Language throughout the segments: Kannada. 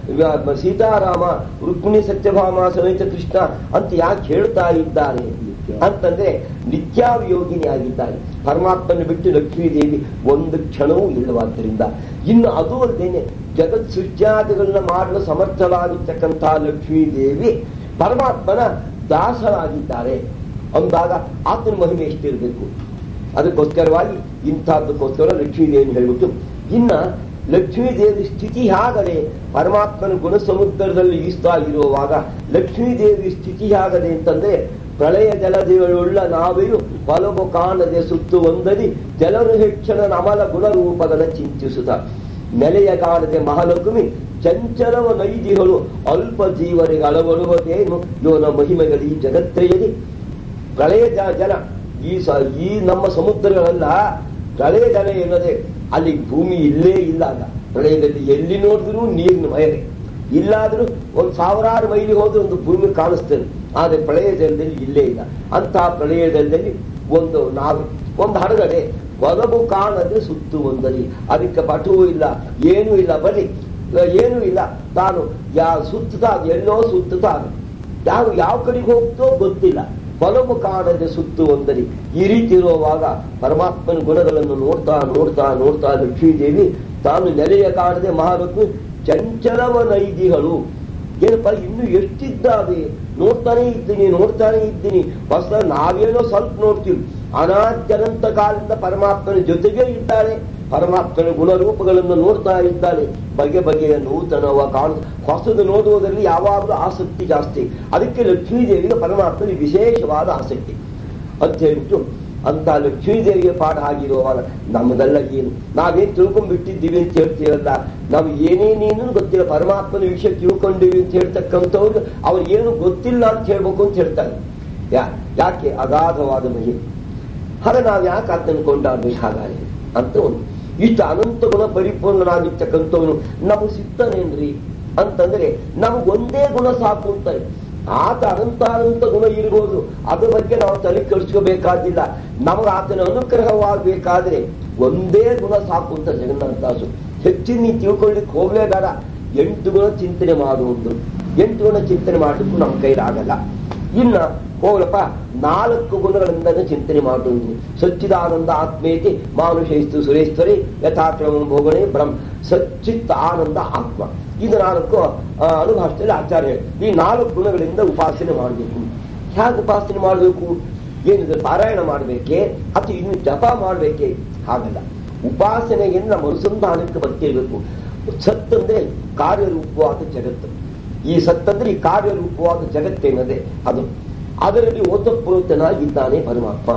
ವ- ಸೀತಾರಾಮ ರುಕ್ಮಿಣಿ ಸತ್ಯಭಾಮ ಸಮೇತ ಕೃಷ್ಣ ಅಂತ ಯಾಕೆ ಹೇಳ್ತಾ ಇದ್ದಾರೆ ಅಂತಂದ್ರೆ ನಿತ್ಯಾವಿಯೋಗಿನಿ ಆಗಿದ್ದಾರೆ ಪರಮಾತ್ಮನ ಬಿಟ್ಟು ಲಕ್ಷ್ಮೀದೇವಿ ಒಂದು ಕ್ಷಣವೂ ಇಲ್ಲವಾದ್ದರಿಂದ ಇನ್ನು ಅದು ಅಲ್ಲದೇನೆ ಜಗತ್ ಸೃಷ್ಟ್ಯಾದಿಗಳನ್ನ ಮಾಡಲು ಸಮರ್ಥರಾಗಿರ್ತಕ್ಕಂತಹ ಲಕ್ಷ್ಮೀದೇವಿ ಪರಮಾತ್ಮನ ದಾಸರಾಗಿದ್ದಾರೆ ಅಂದಾಗ ಆತನ ಮಹಿಮೆ ಎಷ್ಟಿರಬೇಕು ಅದಕ್ಕೋಸ್ಕರವಾಗಿ ಇಂಥದ್ದಕ್ಕೋಸ್ಕರ ಲಕ್ಷ್ಮೀದೇವಿನ ಹೇಳ್ಬಿಟ್ಟು ಇನ್ನ ಲಕ್ಷ್ಮೀದೇವಿ ಸ್ಥಿತಿ ಹೇಗದೆ ಪರಮಾತ್ಮನ ಗುಣ ಸಮುದ್ರದಲ್ಲಿ ಈಸ್ತಾ ಇರುವಾಗ ಲಕ್ಷ್ಮೀದೇವಿ ಸ್ಥಿತಿ ಹೇಗದೆ ಅಂತಂದ್ರೆ ಪ್ರಳಯ ಜಲದಿಗಳುಳ್ಳ ನಾವೆಯು ಹೊಲಗು ಕಾಣದೆ ಸುತ್ತು ಒಂದದಿ ಜಲರು ಹೆಚ್ಚನ ನಮಲ ಗುಣರೂಪಗಳ ಚಿಂತಿಸುತ್ತ ನೆಲೆಯ ಕಾಣದೆ ಮಹಾಲಕ್ಷ್ಮಿ ಚಂಚಲವ ನೈದಿಗಳು ಅಲ್ಪ ಜೀವರಿಗೆ ಅಳವಡುವುದೇನು ಇವನ ಮಹಿಮೆಗಳು ಈ ಜಗತ್ರೆಯಲ್ಲಿ ಪ್ರಳಯ ಜ- ಜಲ ಈ ಸ ಈ ನಮ್ಮ ಸಮುದ್ರಗಳೆಲ್ಲ ಪ್ರಳಯ ಜಲ ಏನದೆ ಅಲ್ಲಿ ಭೂಮಿ ಇಲ್ಲೇ ಇಲ್ಲ ಆಗ ಪ್ರಳಯದಲ್ಲಿ ಎಲ್ಲಿ ನೋಡಿದ್ರು ನೀರಿನ ಮಯಲೆ ಇಲ್ಲಾದ್ರೂ ಒಂದು ಸಾವಿರಾರು ಮೈಲಿ ಹೋದ್ರೆ ಒಂದು ಭೂಮಿ ಕಾಣಿಸ್ತದೆ ಆದ್ರೆ ಪ್ರಳಯ ಜಲದಲ್ಲಿ ಇಲ್ಲೇ ಇಲ್ಲ ಅಂತಹ ಪ್ರಳಯ ಜಲದಲ್ಲಿ ಒಂದು ನಾವೆ ಒಂದು ಹಡಗಡೆ ಒದಗು ಕಾಣದೆ ಸುತ್ತು ಒಂದಲ್ಲಿ ಅದಕ್ಕೆ ಪಟುವು ಇಲ್ಲ ಏನೂ ಇಲ್ಲ ಬರೀ ಏನೂ ಇಲ್ಲ ತಾನು ಯಾ ಸುತ್ತುತ್ತಾ ಎಲ್ಲೋ ಸುತ್ತುತ್ತಾ ಯಾವ ಯಾವ ಕಡೆಗೆ ಹೋಗ್ತೋ ಗೊತ್ತಿಲ್ಲ ಹೊಲವು ಕಾಣದೆ ಸುತ್ತು ಒಂದರಿ ಈ ರೀತಿ ಇರುವಾಗ ಪರಮಾತ್ಮನ ಗುಣಗಳನ್ನು ನೋಡ್ತಾ ನೋಡ್ತಾ ನೋಡ್ತಾ ಲಕ್ಷ್ಮೀದೇವಿ ತಾನು ನೆಲೆಯ ಕಾಣದೆ ಮಹಾಲಕ್ಷ್ಮಿ ಚಂಚಲವ ನೈದಿಗಳು ಏನಪ್ಪ ಇನ್ನು ಎಷ್ಟಿದ್ದಾವೆ ನೋಡ್ತಾನೆ ಇದ್ದೀನಿ ನೋಡ್ತಾನೆ ಇದ್ದೀನಿ ಹೊಸ ನಾವೇನೋ ಸ್ವಲ್ಪ ನೋಡ್ತೀವಿ ಅನಾದ್ಯನಂತ ಕಾಲದಿಂದ ಪರಮಾತ್ಮನ ಜೊತೆಗೆ ಇದ್ದಾಳೆ ಪರಮಾತ್ಮನ ಗುಣರೂಪಗಳನ್ನು ನೋಡ್ತಾ ಇದ್ದಾಳೆ ಬಗೆ ಬಗೆಯ ನೂತನವ ಕಾಣು ಹೊಸದು ನೋಡುವುದರಲ್ಲಿ ಯಾವಾಗಲೂ ಆಸಕ್ತಿ ಜಾಸ್ತಿ ಅದಕ್ಕೆ ಲಕ್ಷ್ಮೀದೇವಿಗೆ ಪರಮಾತ್ಮನಿಗೆ ವಿಶೇಷವಾದ ಆಸಕ್ತಿ ಅಂತ ಹೇಳ್ಬಿಟ್ಟು ಅಂತ ಲಕ್ಷ್ಮೀದೇವಿಗೆ ಪಾಠ ಆಗಿರುವಾಗ ನಮ್ಮದೆಲ್ಲ ಏನು ನಾವೇನ್ ತಿಳ್ಕೊಂಡ್ಬಿಟ್ಟಿದ್ದೀವಿ ಅಂತ ಹೇಳ್ತೀವಲ್ಲ ನಾವು ಏನೇನೇನು ಗೊತ್ತಿಲ್ಲ ಪರಮಾತ್ಮನ ವಿಷಯ ತಿಳ್ಕೊಂಡಿವಿ ಅಂತ ಹೇಳ್ತಕ್ಕಂಥವ್ರು ಅವ್ರು ಏನು ಗೊತ್ತಿಲ್ಲ ಅಂತ ಹೇಳ್ಬೇಕು ಅಂತ ಹೇಳ್ತಾರೆ ಯಾ ಯಾಕೆ ಅಗಾಧವಾದ ಮಹಿಮೆ ಹಾಗೆ ನಾವು ಯಾಕೆ ಅದನ್ನು ಕೊಂಡಾಡ್ಬೇಕು ಹಾಗಾದ್ರೆ ಅಂತ ಒಂದು ಇಷ್ಟು ಅನಂತ ಗುಣ ಪರಿಪೂರ್ಣನಾಗಿರ್ತಕ್ಕಂಥವನು ನಮಗೆ ಸಿಗ್ತಾನೇನ್ರಿ ಅಂತಂದ್ರೆ ನಮಗೊಂದೇ ಗುಣ ಸಾಕು ಅಂತಾರೆ ಆತ ಅನಂತ ಅನಂತ ಗುಣ ಇರ್ಬೋದು ಅದ್ರ ಬಗ್ಗೆ ನಾವು ತಲೆ ಕೆಡಿಸ್ಕೋಬೇಕಾದಿಲ್ಲ ನಮಗೆ ಆತನ ಅನುಗ್ರಹವಾಗಬೇಕಾದ್ರೆ ಒಂದೇ ಗುಣ ಸಾಕು ಅಂತ ಜಗನ್ನಾಥದಾಸು ಹೆಚ್ಚಿನ ನೀವು ತಿಳ್ಕೊಳ್ಳಿಕ್ಕೆ ಹೋಗ್ಲೇ ಬೇಡ ಎಂಟು ಗುಣ ಚಿಂತನೆ ಮಾಡುವುದು ಎಂಟು ಗುಣ ಚಿಂತನೆ ಮಾಡಲಿಕ್ಕೂ ನಮ್ಮ ಕೈಲಾಗಲ್ಲ ಇನ್ನ ಹೋಗ್ಲಪ್ಪ ನಾಲ್ಕು ಗುಣಗಳಿಂದ ಚಿಂತನೆ ಮಾಡುವುದು ಸಚ್ಚಿದಾನಂದ ಆತ್ಮೇತಿ ಮಾನುಷೇಸ್ತು ಸುರೇಶ್ವರಿ ಯಥಾಕ್ರಮ ಭೋಗಣೆ ಬ್ರಹ್ಮ ಸಚ್ಚಿತ್ ಆನಂದ ಆತ್ಮ ಇದು ನಾಲ್ಕು ಆ, ಅನುಭಾಷೆಯಲ್ಲಿ ಆಚಾರ್ಯ ಹೇಳಿ. ಈ ನಾಲ್ಕು ಗುಣಗಳಿಂದ ಉಪಾಸನೆ ಮಾಡಬೇಕು ಹೇಗೆ ಉಪಾಸನೆ ಮಾಡಬೇಕು ಏನಿದೆ ಪಾರಾಯಣ ಮಾಡಬೇಕೆ ಅಥವಾ ಇನ್ನು ಜಪ ಮಾಡಬೇಕೆ ಹಾಗಲ್ಲ ಉಪಾಸನೆಯನ್ನು ನಮ್ಮ ಅನುಸಂಧಾನಕ್ಕೆ ಬರ್ತಿರ್ಬೇಕು ಸತ್ ಅಂದ್ರೆ ಕಾರ್ಯರೂಪವಾದ ಜಗತ್ತು ಈ ಸತ್ತಂದ್ರೆ ಈ ಕಾರ್ಯರೂಪವಾದ ಜಗತ್ತೇನದೆ ಅದು ಅದರಲ್ಲಿ ಓತಪ್ರೋತನಾಗಿದ್ದಾನೆ ಪರಮಾತ್ಮ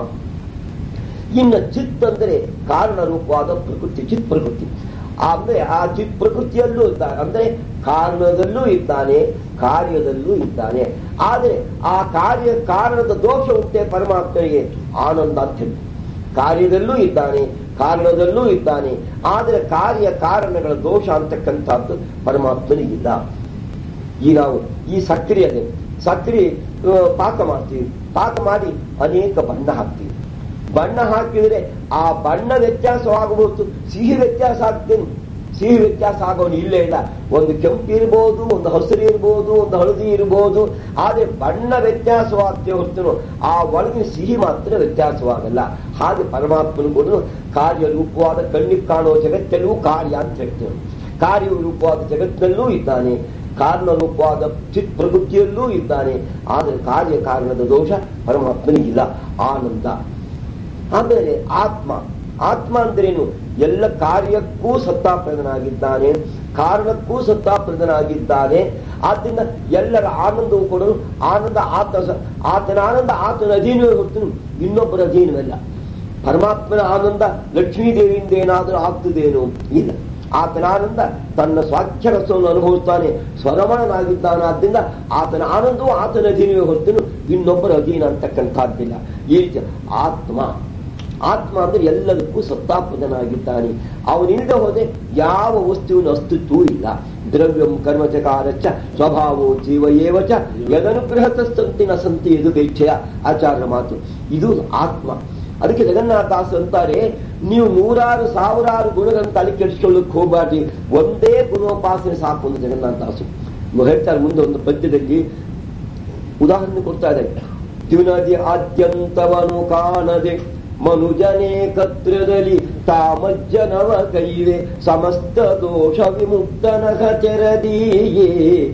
ಇನ್ನು ಚಿತ್ ಅಂದರೆ ಕಾರಣ ರೂಪವಾದ ಪ್ರಕೃತಿ ಚಿತ್ ಪ್ರಕೃತಿ ಅಂದ್ರೆ ಆ ಚಿತ್ ಪ್ರಕೃತಿಯಲ್ಲೂ ಇದ್ದಾನೆ ಅಂದ್ರೆ ಕಾರಣದಲ್ಲೂ ಇದ್ದಾನೆ ಕಾರ್ಯದಲ್ಲೂ ಇದ್ದಾನೆ ಆದರೆ ಆ ಕಾರ್ಯ ಕಾರಣದ ದೋಷ ಉಂಟೆ ಪರಮಾತ್ಮನಿಗೆ ಆನಂದ ಅಂತ ಹೇಳಿ ಕಾರ್ಯದಲ್ಲೂ ಇದ್ದಾನೆ ಕಾರಣದಲ್ಲೂ ಇದ್ದಾನೆ ಆದರೆ ಕಾರ್ಯ ಕಾರಣಗಳ ದೋಷ ಅಂತಕ್ಕಂಥದ್ದು ಪರಮಾತ್ಮನಿಗಿಲ್ಲ ಈ ನಾವು ಈ ಸಕ್ರಿಯ ಅದೇ ಸಕ್ರಿ ಆ, ಪಾಕ ಮಾಡ್ತೀವಿ ಪಾಕ ಮಾಡಿ ಅನೇಕ ಬಣ್ಣ ಹಾಕ್ತೀವಿ ಬಣ್ಣ ಹಾಕಿದ್ರೆ ಆ ಬಣ್ಣ ವ್ಯತ್ಯಾಸವಾಗಬಹುದು ಸಿಹಿ ವ್ಯತ್ಯಾಸ ಆಗ್ತೇನೆ ಸಿಹಿ ವ್ಯತ್ಯಾಸ ಆಗೋನು ಇಲ್ಲೇ ಇಲ್ಲ ಒಂದು ಕೆಂಪು ಇರ್ಬೋದು ಒಂದು ಹಸಿರು ಇರ್ಬೋದು ಒಂದು ಹಳದಿ ಇರ್ಬೋದು ಆದ್ರೆ ಬಣ್ಣ ವ್ಯತ್ಯಾಸವಾಗ್ತೇ ಹೊರತು ಆ ಒಳಗಿನ ಸಿಹಿ ಮಾತ್ರ ವ್ಯತ್ಯಾಸವಾಗಲ್ಲ ಹಾಗೆ ಪರಮಾತ್ಮನ ಕೂಡ ಕಾರ್ಯರೂಪವಾದ ಕಣ್ಣಿಗೆ ಕಾಣುವ ಜಗತ್ತಲ್ಲೂ ಕಾರ್ಯ ಅಂತ ಹೇಳ್ತೇವೆ ಕಾರ್ಯರೂಪವಾದ ಜಗತ್ತಿನಲ್ಲೂ ಇದ್ದಾನೆ ಕಾರಣ ರೂಪವಾದ ಚಿತ್ ಪ್ರಕೃತಿಯಲ್ಲೂ ಇದ್ದಾನೆ ಆದರೆ ಕಾರ್ಯ ಕಾರಣದ ದೋಷ ಪರಮಾತ್ಮನಿಗಿಲ್ಲ ಆನಂದ ಆಮೇಲೆ ಆತ್ಮ ಆತ್ಮ ಅಂದ್ರೇನು ಎಲ್ಲ ಕಾರ್ಯಕ್ಕೂ ಸತ್ತಾಪ್ರದನಾಗಿದ್ದಾನೆ ಕಾರಣಕ್ಕೂ ಸತ್ತಾಪ್ರದನಾಗಿದ್ದಾನೆ ಆದ್ದರಿಂದ ಎಲ್ಲರ ಆನಂದವು ಕೂಡ ಆನಂದ ಆತ ಆತನ ಆನಂದ ಆತನ ಅಧೀನವೇ ಹೊರತು ಇನ್ನೊಬ್ಬರ ಅಧೀನವಲ್ಲ ಪರಮಾತ್ಮನ ಆನಂದ ಲಕ್ಷ್ಮೀದೇವಿಯಿಂದ ಏನಾದರೂ ಆಗ್ತದೇನೋ ಇಲ್ಲ ಆತನ ಆನಂದ ತನ್ನ ಸ್ವಾಖ್ಯ ರಸವನ್ನು ಅನುಭವಿಸ್ತಾನೆ ಸ್ವರಮಣನಾಗಿದ್ದಾನಾದ್ರಿಂದ ಆತನ ಆನಂದವು ಆತನ ಅಧೀನವೇ ಹೊರತು ಇನ್ನೊಬ್ಬರ ಅಧೀನ ಅಂತಕ್ಕಂಥದ್ದಿಲ್ಲ ಈ ರೀತಿ ಆತ್ಮ ಆತ್ಮ ಅಂದ್ರೆ ಎಲ್ಲದಕ್ಕೂ ಸತ್ತಾಪದನಾಗಿದ್ದಾನೆ ಅವನಿಲ್ಲದೆ ಹೋದೆ ಯಾವ ವಸ್ತುವಿನ ಅಸ್ತಿತ್ವವೂ ಇಲ್ಲ ದ್ರವ್ಯಂ ಕರ್ಮಚಕಾರಚ್ಚ ಸ್ವಭಾವೋ ಜೀವ ಏವಚ ಯದನುಗ್ರಹತಸ್ತಂತಿನ ಸಂತಿ ಇದು ಬೇಕ್ಷೆಯ ಆಚಾರ್ಯ ಮಾತು ಇದು ಆತ್ಮ ಅದಕ್ಕೆ ಜಗನ್ನಾಥದಾಸ ಅಂತಾರೆ ನೀವು ನೂರಾರು ಸಾವಿರಾರು ಗುಣಗಳನ್ನು ತಲೆ ಕೆಡಿಸ್ಕೊಳ್ಳಕ್ಕೆ ಹೋಗಬಾರ್ದು ಒಂದೇ ಗುಣೋಪಾಸನೆ ಸಾಕು ಅಂತ ಜಗನ್ನಾಥದಾಸು ಇವ್ರು ಹೇಳ್ತಾರೆ ಮುಂದೆ ಒಂದು ಪದ್ಯದಲ್ಲಿ ಉದಾಹರಣೆ ಕೊಡ್ತಾ ಇದ್ದಾರೆ ದಿನದಿ ಆದ್ಯಂತವನು ಕಾಣದೆ ಮನುಜನೇ ಕತ್ರದಲ್ಲಿ ತಾಮಜ್ಜನವ ಕೈವೆ ಸಮಸ್ತ ದೋಷ ವಿಮುಕ್ತನಗ ತೆರದೀಯೇ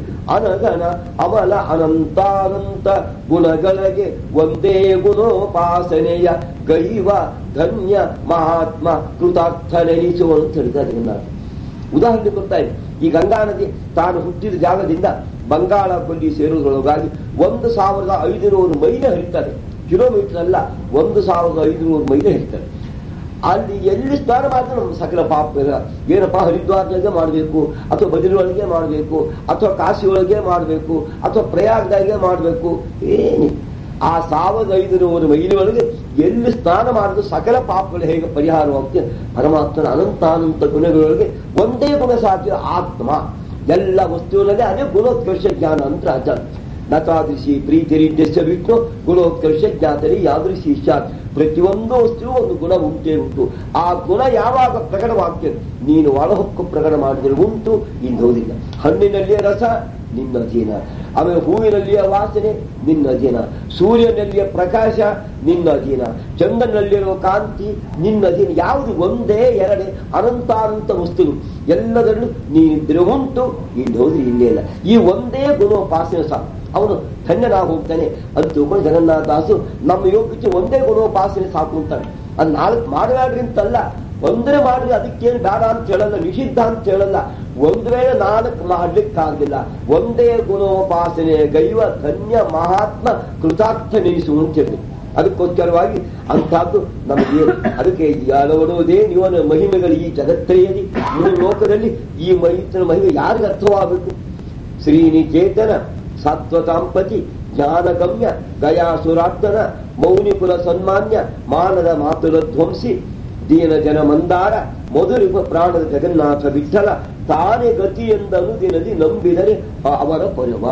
ಅನಗನ ಅಮಲ ಅನಂತಾನಂತ ಗುಣಗಳಿಗೆ ಒಂದೇ ಗುಣೋಪಾಸನೆಯ ಗೈವ ಧನ್ಯ ಮಹಾತ್ಮ ಕೃತಾರ್ಥ ನೆನೆಸುವಂತ ಹೇಳಿದ್ದಾರೆ ಜಗನ್ನಾಥ ಉದಾಹರಣೆ ಕೊಡ್ತಾ ಇದೆ ಈ ಗಂಗಾ ನದಿ ತಾನು ಹುಟ್ಟಿದ ಜಾಗದಿಂದ ಬಂಗಾಳ ಕೊಲ್ಲಿ ಸೇರುವುದರೊಳಗಾಗಿ ಒಂದು ಸಾವಿರದ ಐದುನೂರು ಮೈಲಿ ಹರಿತಾರೆ ಕಿಲೋಮೀಟರ್ ಅಲ್ಲ ಒಂದು ಸಾವಿರದ ಐದುನೂರು ಮೈಲಿ ಹರಿತಾರೆ ಅಲ್ಲಿ ಎಲ್ಲಿ ಸ್ನಾನ ಮಾಡಿದ್ರೆ ನಮ್ಮ ಸಕಲ ಪಾಪ ಇಲ್ಲ. ಏನಪ್ಪ ಹರಿದ್ವಾರದಾಗೆ ಮಾಡಬೇಕು ಅಥವಾ ಬದರಿ ಒಳಗೆ ಮಾಡಬೇಕು ಅಥವಾ ಕಾಶಿ ಒಳಗೆ ಮಾಡಬೇಕು ಅಥವಾ ಪ್ರಯಾಗದಾಗೆ ಮಾಡಬೇಕು ಏನಿ ಆ ಸಾವಿರದ ಐದುನೂರು ಮೈಲಿ ಒಳಗೆ ಎಲ್ಲಿ ಸ್ನಾನ ಮಾಡಿದ್ರು ಸಕಲ ಪಾಪಗಳು ಹೇಗೆ ಪರಿಹಾರವಾಗುತ್ತೆ ಪರಮಾತ್ಮನ ಅನಂತಾನಂತ ಗುಣಗಳೊಳಗೆ ಒಂದೇ ಗುಣ ಸಾಧ್ಯ ಆತ್ಮ ಎಲ್ಲ ವಸ್ತುವಿನಲ್ಲಿ ಅದೇ ಗುಣೋತ್ಕರ್ಷ ಜ್ಞಾನ ಅಂತ ಅಜ ನತಾದೃಶಿ ಪ್ರೀತಿರಿದ್ಯಸ್ಯ ವಿಷ್ಣು ಗುಣೋತ್ಕರ್ಷ ಜ್ಞಾತರಿ ಯಾದೃಶಿ ಸ್ಯಾತ್ ಪ್ರತಿಯೊಂದು ವಸ್ತುವು ಒಂದು ಗುಣ ಉಂಟೇ ಉಂಟು ಆ ಗುಣ ಯಾವಾಗ ಪ್ರಕಟವಾಗ್ತದೆ ನೀನು ಒಳಹೊಕ್ಕು ಪ್ರಕಟ ಮಾಡಿದರೆ ಉಂಟು ಇಂದೋದಿಲ್ಲ ಹಣ್ಣಿನಲ್ಲಿಯ ರಸ ನಿನ್ನ ಅಧೀನ ಆಮೇಲೆ ಹೂವಿನಲ್ಲಿಯ ವಾಸನೆ ನಿನ್ನ ಅಧೀನ ಸೂರ್ಯನಲ್ಲಿಯ ಪ್ರಕಾಶ ನಿನ್ನ ಅಧೀನ ಚಂದ್ರನಲ್ಲಿರುವ ಕಾಂತಿ ನಿನ್ನ ಅಧೀನ ಯಾವುದು ಒಂದೇ ಎರಡೇ ಅನಂತಾನಂತ ವಸ್ತುಗಳು ಎಲ್ಲದರಲ್ಲೂ ನೀನಿದ್ರೆ ಉಂಟು ಇಲ್ಲಿ ಹೋದ್ರೆ ಇಲ್ಲೇ ಇಲ್ಲ ಈ ಒಂದೇ ಗುಣೋಪಾಸನೆ ಸಾಕು ಅವನು ಧನ್ಯನಾಗಿ ಹೋಗ್ತಾನೆ ಅದು ತಿಳ್ಕೊಂಡು ಜಗನ್ನಾಥದಾಸು ನಮ್ಮ ಯೋಗಕ್ಕೆ ಒಂದೇ ಗುಣೋಪಾಸನೆ ಸಾಕು ಅಂತಾನೆ ಅದು ನಾಲ್ಕು ಮಾಡಬೇಡ್ರಿ ಅಂತಲ್ಲ ಒಂದರೆ ಮಾಡ್ರಿ ಅದಕ್ಕೇನು ಬೇಡ ಅಂತ ಹೇಳಲ್ಲ ನಿಷಿದ್ಧ ಅಂತ ಹೇಳಲ್ಲ ಒಂದು ವೇಳೆ ನಾಲ್ಕು ಮಾಡ್ಲಿಕ್ಕಾಗಲಿಲ್ಲ ಒಂದೇ ಗುಣೋಪಾಸನೆ ಗೈವ ಧನ್ಯ ಮಹಾತ್ಮ ಕೃತಾರ್ಥ ನೆನೆಸು ಅಂತ ಹೇಳಿ ಅದಕ್ಕೋಸ್ಕರವಾಗಿ ಅಂತಹದ್ದು ನಮಗೆ ಅದಕ್ಕೆ ಅಳವಡುವುದೇ ನೀವನ ಮಹಿಮೆಗಳು ಈ ಜಗತ್ತರೆಯಲ್ಲಿ ಮೂರು ಲೋಕದಲ್ಲಿ ಈ ಮಹಿತನ ಮಹಿಮೆ ಯಾರಿಗೆ ಅರ್ಥವಾಗಬೇಕು ಶ್ರೀನಿಕೇತನ ಸತ್ವತಾಂಪತಿ ಜ್ಞಾನಗಮ್ಯ ಗಯಾಸುರಾರ್ಥನ ಮೌನಿಕುಲ ಸನ್ಮಾನ್ಯ ಮಾನದ ಮಾತುಲ ಧ್ವಂಸಿ ದೀನ ಜನ ಮಂದಾರ ಮಧುರಿಪ ಪ್ರಾಣದ ಜಗನ್ನಾಥ ವಿಠಲ ತಾನೇ ಗತಿ ಎಂದನು ದಿನದಿ ನಂಬಿದರೆ ಅ- ಅವರ ಪರವ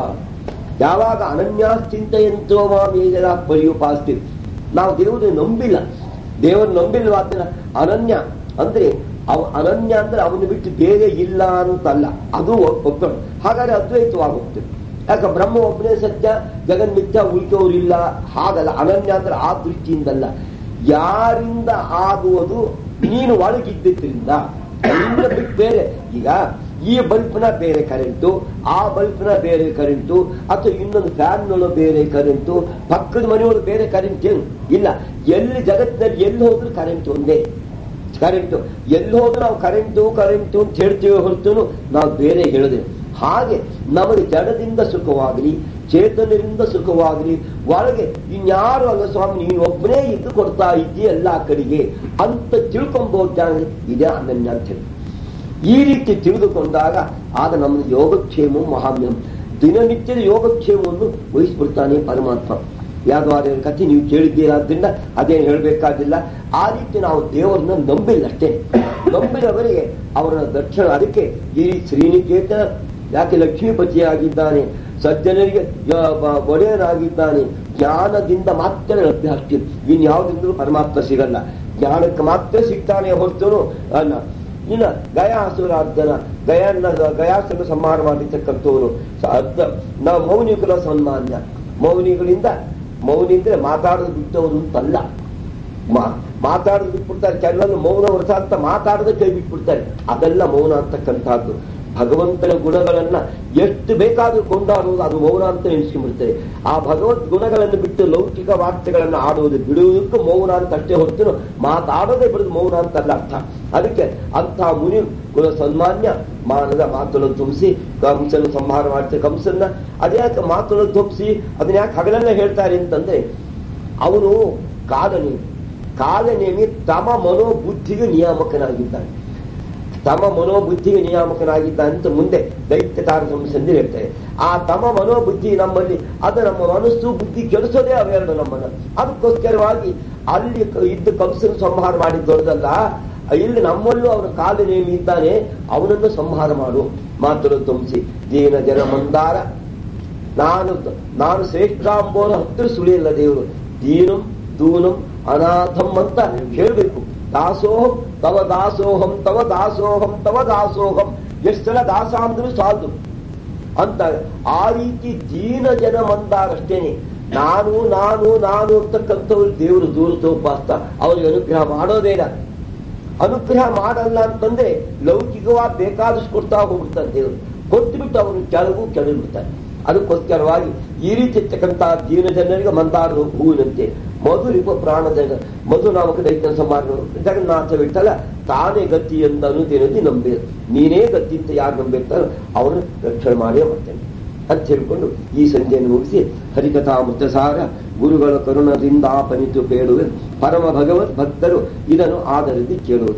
ಯಾವಾಗ ಅನನ್ಯಾಶ್ಚಿಂತೆಯಂತೋ ಮಾಮೇಜರ ಪರಿಯುಪಾಸ್ತೀವಿ ನಾವು ದೇವರನ್ನು ನಂಬಿಲ್ಲ ದೇವರು ನಂಬಿಲ್ವಾದ್ರೆ ಅನನ್ಯ ಅಂದ್ರೆ ಅವ ಅನನ್ಯ ಅಂದ್ರೆ ಅವನು ಬಿಟ್ಟು ಬೇರೆ ಇಲ್ಲ ಅಂತಲ್ಲ ಅದು ಒಪ್ಕೊಂಡು ಹಾಗಾದ್ರೆ ಅದ್ವೈತವಾಗುತ್ತೆ ಯಾಕೆ ಬ್ರಹ್ಮ ಒಬ್ಬನೇ ಸತ್ಯ ಜಗನ್ಮಿಥ್ಯ ಉಳಿದವರಿಲ್ಲ ಹಾಗಲ್ಲ ಅನನ್ಯ ಅಂದ್ರೆ ಆ ದೃಷ್ಟಿಯಿಂದಲ್ಲ ಯಾರಿಂದ ಆಗುವುದು ನೀನು ಒಳಗಿದ್ದರಿಂದ ಅಲ್ಲಿಂದ ಬಿಟ್ಟು ಬೇರೆ ಈಗ ಈ ಬಲ್ಬ್ನ ಬೇರೆ ಕರೆಂಟು ಆ ಬಲ್ಬ್ನ ಬೇರೆ ಕರೆಂಟು ಅಥವಾ ಇನ್ನೊಂದು ಫ್ಯಾನ್ ಬೇರೆ ಕರೆಂಟು ಪಕ್ಕದ ಮನೆಯೊಳಗೆ ಬೇರೆ ಕರೆಂಟ್ ಏನು ಇಲ್ಲ ಎಲ್ಲಿ ಜಗತ್ತಿನಲ್ಲಿ ಎಲ್ಲಿ ಹೋದ್ರೂ ಕರೆಂಟ್ ಒಂದೇ ಕರೆಂಟು ಎಲ್ಲಿ ಹೋದ್ರೂ ನಾವು ಕರೆಂಟು ಕರೆಂಟು ಅಂತ ಹೇಳ್ತೀವಿ ಹೊರತು ನಾವು ಬೇರೆ ಹೇಳಿದೆ ಹಾಗೆ ನಮಗೆ ಜಡದಿಂದ ಸುಖವಾಗಲಿ ಚೇತನದಿಂದ ಸುಖವಾಗಲಿ ಒಳಗೆ ಇನ್ಯಾರು ಅಲ್ಲ ಸ್ವಾಮಿ ನೀನು ಒಬ್ಬನೇ ಇದ್ದು ಕೊಡ್ತಾ ಇದ್ದೀ ಎಲ್ಲ ಕಡೆಗೆ ಅಂತ ತಿಳ್ಕೊಂಬೋದು ಇದೇ ಅನನ್ಯ ಅಂತ ಹೇಳಿ ಈ ರೀತಿ ತಿಳಿದುಕೊಂಡಾಗ ಆಗ ನಮ್ಮದು ಯೋಗಕ್ಷೇಮ ಮಹಾಮ್ಯಂ ದಿನನಿತ್ಯದ ಯೋಗಕ್ಷೇಮವನ್ನು ವಹಿಸ್ಬಿಡ್ತಾನೆ ಪರಮಾತ್ಮ ಯಾವ್ದಾರ ಕಥೆ ನೀವು ಕೇಳಿದ್ದೀರಾದ್ರಿಂದ ಅದೇನು ಹೇಳಬೇಕಾದಿಲ್ಲ ಆ ರೀತಿ ನಾವು ದೇವರನ್ನ ನಂಬಿಲ್ಲ ಅಷ್ಟೇ ನಂಬಿದವರಿಗೆ ಅವರ ದಕ್ಷಿಣ ಅದಕ್ಕೆ ಈ ಶ್ರೀನಿಕೇತನ ಯಾಕೆ ಲಕ್ಷ್ಮೀಪತಿಯಾಗಿದ್ದಾನೆ ಸಜ್ಜನರಿಗೆ ಯ- ಬ- ಒಡೆಯನಾಗಿದ್ದಾನೆ ಜ್ಞಾನದಿಂದ ಮಾತ್ರ ಲಭ್ಯ ಅಷ್ಟೇ ಇನ್ಯಾವುದಿಂದಲೂ ಪರಮಾತ್ಮ ಸಿಗಲ್ಲ ಜ್ಞಾನಕ್ಕೆ ಮಾತ್ರ ಸಿಗ್ತಾನೆ ಹೊರತು ಅಲ್ಲ ಇನ್ನ ಗಯಾಸುರಾರ್ಧನ ಗಯನ್ನ ಗಯಾಸನ್ನು ಸಂಹಾರ ಮಾಡಿರ್ತಕ್ಕಂಥವನು ಸ- ಅರ್ಧ ನಾವು ಮೌನಿಕುಲ ಸನ್ಮಾನ್ಯ ಮೌನಿಗಳಿಂದ ಮೌನಿ ಅಂದ್ರೆ ಮಾತಾಡೋದು ಬಿಟ್ಟವರು ಅಂತಲ್ಲ ಮಾ- ಮಾತಾಡೋದು ಬಿಟ್ಬಿಡ್ತಾರೆ ಕೆಲವೊಂದು ಮೌನ ವ್ರತ ಅಂತ ಮಾತಾಡೋದೇ ಕೈ ಬಿಟ್ಬಿಡ್ತಾರೆ ಅದೆಲ್ಲ ಮೌನ ಅಂತಕ್ಕಂಥದ್ದು ಭಗವಂತನ ಗುಣಗಳನ್ನ ಎಷ್ಟು ಬೇಕಾದ್ರೂ ಕೊಂಡಾಡುವುದು ಅದು ಮೌನ ಅಂತ ಎನಿಸ್ಕೊಂಡ್ಬಿಡ್ತಾರೆ ಆ ಭಗವದ್ ಗುಣಗಳನ್ನು ಬಿಟ್ಟು ಲೌಕಿಕ ವಾರ್ತೆಗಳನ್ನು ಆಡುವುದು ಬಿಡುವುದಕ್ಕೂ ಮೌನ ಅಂತ ಅಷ್ಟೇ ಹೊರತು ಮಾತಾಡೋದೇ ಬಿಡುದು ಮೌನ ಅಂತಲ್ಲ ಅರ್ಥ ಅದಕ್ಕೆ ಅಂಥ ಮುನಿ ಕುಲ ಸನ್ಮಾನ್ಯ ಮಾನದ ಮಾತುలను ತುಂಬಿಸಿ ಕಂಸನ ಸಂಹಾರ ಮಾಡ್ತಾರೆ ಕಂಸನ್ನ ಅದ್ಯಾಕೆ ಮಾತುలను ತುಂಬಿಸಿ ಅದನ್ನ ಯಾಕೆ ಹಗಲೆಲ್ಲ ಹೇಳ್ತಾರೆ ಅಂತಂದ್ರೆ ಅವನು ಕಾಲನೇಮಿ ಕಾಲನೇಮಿ ತಮ ಮನೋಬುದ್ಧಿಗೆ ನಿಯಾಮಕನಾಗಿದ್ದಾನೆ ತಮ ಮನೋಬುದ್ಧಿಗೆ ನಿಯಾಮಕನಾಗಿದ್ದಾನೆ ಅಂತ ಮುಂದೆ ದೈತ್ಯ ತಾರತಮ್ಯದಲ್ಲಿ ಹೇಳ್ತಾರೆ ಆ ತಮ ಮನೋಬುದ್ಧಿ ನಮ್ಮಲ್ಲಿ ಅದು ನಮ್ಮ ಮನಸ್ಸು ಬುದ್ಧಿ ಕೆಡಿಸೋದೇ ಅವೆರಡು ನಮ್ಮನ್ನ ಅದಕ್ಕೋಸ್ಕರವಾಗಿ ಅಲ್ಲಿ ಕ- ಇದ್ದ ಕಂಸನ ಸಂಹಾರ ಮಾಡಿದ ದೊಡ್ಡದಲ್ಲ ಇಲ್ಲಿ ನಮ್ಮಲ್ಲೂ ಅವನ ಕಾಲು ನೇಮಿ ಇದ್ದಾನೆ ಅವನನ್ನು ಸಂಹಾರ ಮಾಡು ಮಾತನ್ನು ತುಂಬಿಸಿ ದೀನ ಜನ ಮಂದಾರ ನಾನು ನಾನು ಶ್ರೇಷ್ಠಾಂಬೋನ ಹತ್ತಿರ ಸುಳಿಯಲ್ಲ ದೇವರು ದೀನಂ ದೂನಂ ಅನಾಥಂ ಅಂತ ಹೇಳ್ಬೇಕು ದಾಸೋಹಂ ತವ ದಾಸೋಹಂ ತವ ದಾಸೋಹಂ ತವ ದಾಸೋಹಂ ಎಷ್ಟು ಸಲ ದಾಸ ಅಂದ್ರೂ ಸಾಲದು ಅಂತ ಆ ರೀತಿ ದೀನ ಜನ ಮಂದಾರಷ್ಟೇನೆ ನಾನು ನಾನು ನಾನು ಅಂತಕ್ಕಂಥವ್ರು ದೇವರು ದೂರ ತೋಪಾಸ್ತ ಅವ್ರಿಗೆ ಅನುಗ್ರಹ ಮಾಡೋದೇನ ಅನುಗ್ರಹ ಮಾಡಲ್ಲ ಅಂತಂದ್ರೆ ಲೌಕಿಕವಾಗಿ ಬೇಕಾದಷ್ಟು ಕೊಡ್ತಾ ಹೋಗ್ಬಿಡ್ತಾರೆ ದೇವರು ಕೊಟ್ಟುಬಿಟ್ಟು ಅವನು ಕೆಳಗೂ ಕೆಳಗೆ ಬಿಡ್ತಾರೆ ಅದಕ್ಕೋಸ್ಕರವಾಗಿ ಈ ರೀತಿ ಇರ್ತಕ್ಕಂತಹ ದೀನ ಜನರಿಗೆ ಮಂದಾರ ಹೂವಿನಂತೆ ಮಧುರಿಪ ಪ್ರಾಣ ಜಗ ಮಧು ನಾಮಕ ದೈತ್ಯ ಸಮಾನ ಜಗನ್ನಾಥ ಬಿಟ್ಟಲ್ಲ ತಾನೇ ಗತಿ ಎಂದು ಅನ್ನೋದೇನದಿ ನಂಬಿ ನೀನೇ ಗತಿ ಅಂತ ಯಾರು ನಂಬಿರ್ತಾರೋ ಅವನು ರಕ್ಷಣೆ ಮಾಡೇ ಮಾಡ್ತೇನೆ ಅಂತ ಹೇಳ್ಕೊಂಡು ಈ ಸಂಜೆಯನ್ನು ಮುಗಿಸಿ ಹರಿಕಥಾಮೃತಸಾರ ಗುರುಗಳ ಕರುಣದಿಂದ ಆಪನಿತು ಬೇಡುವೆ ಪರಮ ಭಗವತ್ ಭಕ್ತರು ಇದನ್ನು ಆಧರಿಸಿ ಕೇಳುವುದು